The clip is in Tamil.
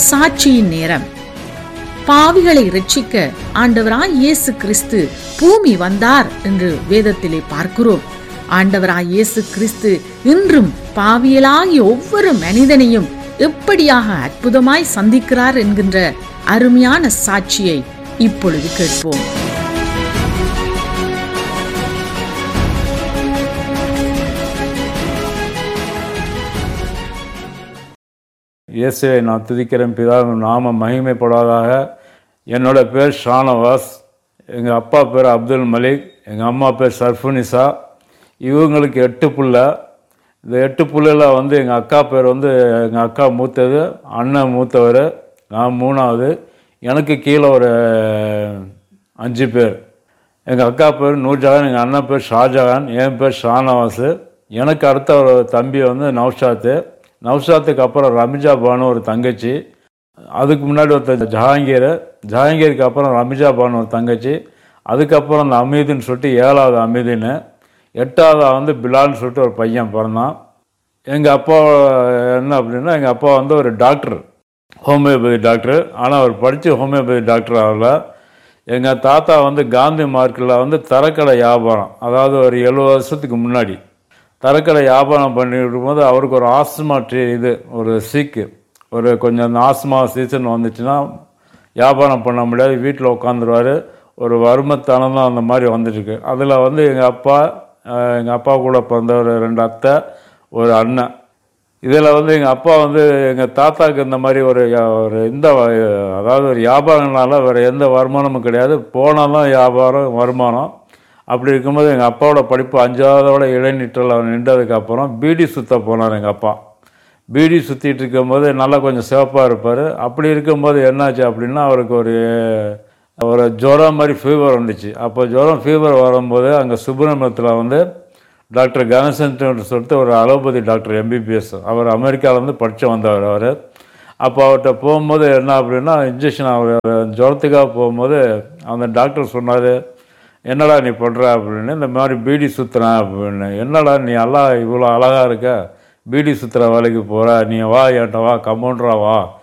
சாட்சியின் நேரம் பாவிகளை ரட்சிக்க ஆண்டவராய் இயேசு கிறிஸ்து பூமி வந்தார் என்று வேதத்திலே பார்க்கிறோம் ஆண்டவராய் இயேசு கிறிஸ்து இன்றும் பாவியலாகிய ஒவ்வொரு மனிதனையும் எப்படியாக அற்புதமாய் சந்திக்கிறார் என்கின்ற அருமையான சாட்சியை இப்பொழுது கேட்போம் இயேசுவை நான் துதிக்கிறேன் பிதாவின் நாம மகிமைப்படாதாக என்னோட பேர் ஷானவாஸ் எங்கள் அப்பா பேர் அப்துல் மலிக் எங்கள் அம்மா பேர் சர்ஃபுனிசா இவங்களுக்கு எட்டு புள்ள இந்த எட்டு புள்ளையில் வந்து எங்கள் அக்கா பேர் வந்து எங்கள் அக்கா மூத்தது அண்ணன் மூத்தவர் நான் மூணாவது எனக்கு கீழே ஒரு அஞ்சு பேர் எங்கள் அக்கா பேர் நூர்ஜஹான் எங்கள் அண்ணன் பேர் ஷாஜஹான் என் பேர் ஷானவாஸ் எனக்கு அடுத்த ஒரு தம்பி வந்து நௌஷாத்து நௌஷாத்துக்கு அப்புறம் ரமிஜா பானு ஒரு தங்கச்சி அதுக்கு முன்னாடி ஒருத்தர் ஜஹாங்கீர் ஜஹாங்கீருக்கு அப்புறம் ரமிஜா பானு ஒரு தங்கச்சி அதுக்கப்புறம் அந்த அமீதுன்னு சொல்லிட்டு ஏழாவது அமீதுன்னு எட்டாவது வந்து பிலால்னு சொல்லிட்டு ஒரு பையன் பிறந்தான் எங்கள் அப்பா என்ன அப்படின்னா எங்கள் அப்பா வந்து ஒரு டாக்டர் ஹோமியோபதி டாக்டர் ஆனால் அவர் படித்து ஹோமியோபதி டாக்டர் ஆகல எங்கள் தாத்தா வந்து காந்தி மார்க்கில் வந்து தரக்கடை வியாபாரம் அதாவது ஒரு எழுபது வருஷத்துக்கு முன்னாடி தரக்கடை வியாபாரம் பண்ணிட்டு இருக்கும்போது அவருக்கு ஒரு ஆஸ்மா ட்ரீ இது ஒரு சீக்கு ஒரு கொஞ்சம் அந்த ஆஸ்மா சீசன் வந்துச்சுன்னா வியாபாரம் பண்ண முடியாது வீட்டில் உட்காந்துருவார் ஒரு வறுமத்தனம் தான் அந்த மாதிரி வந்துட்டுருக்கு அதில் வந்து எங்கள் அப்பா எங்கள் அப்பா கூட பிறந்த ஒரு ரெண்டு அத்தை ஒரு அண்ணன் இதில் வந்து எங்கள் அப்பா வந்து எங்கள் தாத்தாக்கு இந்த மாதிரி ஒரு யா- ஒரு இந்த வ- அதாவது ஒரு வியாபாரம்னால வேறு எந்த வருமானமும் கிடையாது போனால் தான் வியாபாரம் வருமானம் அப்படி இருக்கும்போது எங்கள் அப்பாவோட படிப்பு அஞ்சாவதோட இடைநிற்றல் அவர் நின்றதுக்கப்புறம் பீடி சுத்த போனார் எங்கள் அப்பா பீடி சுற்றிட்டு இருக்கும்போது நல்லா கொஞ்சம் சிவப்பாக இருப்பார் அப்படி இருக்கும்போது என்னாச்சு அப்படின்னா அவருக்கு ஒரு ஒரு ஜுரம் மாதிரி ஃபீவர் வந்துச்சு அப்போ ஜுரம் ஃபீவர் வரும்போது அங்கே சுப்பிரமணியத்தில் வந்து டாக்டர் கணேசன் சொல்லிட்டு ஒரு அலோபதி டாக்டர் எம்பிபிஎஸ் அவர் அமெரிக்காவிலேருந்து படித்து வந்தவர் அவர் அப்போ அவர்கிட்ட போகும்போது என்ன அப்படின்னா இன்ஜெக்ஷன் அவர் ஜுரத்துக்காக போகும்போது அந்த டாக்டர் சொன்னார் என்னடா நீ பண்ணுற அப்படின்னு இந்த மாதிரி பீடி சுற்றுறேன் அப்படின்னு என்னடா நீ எல்லாம் இவ்வளோ அழகாக இருக்க பீடி சுற்றுற வேலைக்கு போகிற நீ வா என்கிட்ட வா கம்பவுண்டரா வா